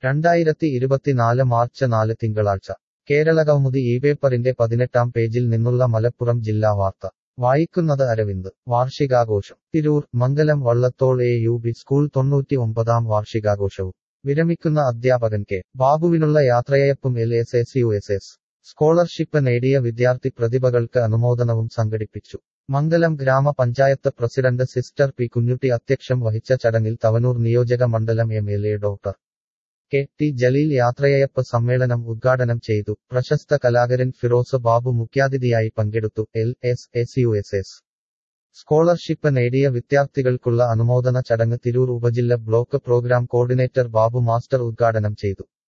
രണ്ടായിരത്തി ഇരുപത്തിനാല് മാർച്ച് നാല് തിങ്കളാഴ്ച കേരളകൗമുദി ഈ പേപ്പറിന്റെ പതിനെട്ടാം പേജിൽ നിന്നുള്ള മലപ്പുറം ജില്ലാ വാർത്ത വായിക്കുന്നത് അരവിന്ദ് വാർഷികാഘോഷം Tirur Mangalam Vallathol A U B school തൊണ്ണൂറ്റി ഒമ്പതാം വാർഷികാഘോഷവും വിരമിക്കുന്ന അധ്യാപകൻ കെ ബാബുവിനുള്ള യാത്രയയപ്പും L S S U S S scholarship നേടിയ വിദ്യാർത്ഥി പ്രതിഭകൾക്ക് അനുമോദനവും സംഘടിപ്പിച്ചു മംഗലം ഗ്രാമപഞ്ചായത്ത് പ്രസിഡന്റ് സിസ്റ്റർ പി കുഞ്ഞുട്ടി അധ്യക്ഷം വഹിച്ച ചടങ്ങിൽ തവനൂർ നിയോജക മണ്ഡലം M L A doctor K T Jaleel യാത്രയയപ്പ് സമ്മേളനം ഉദ്ഘാടനം ചെയ്തു പ്രശസ്ത കലാകാരൻ ഫിറോസ് ബാബു മുഖ്യാതിഥിയായി പങ്കെടുത്തു L S S U S S scholarship നേടിയ വിദ്യാർത്ഥികൾക്കുള്ള അനുമോദന ചടങ്ങ് തിരൂർ ഉപജില്ല block programme coordinator Babu master ഉദ്ഘാടനം ചെയ്തു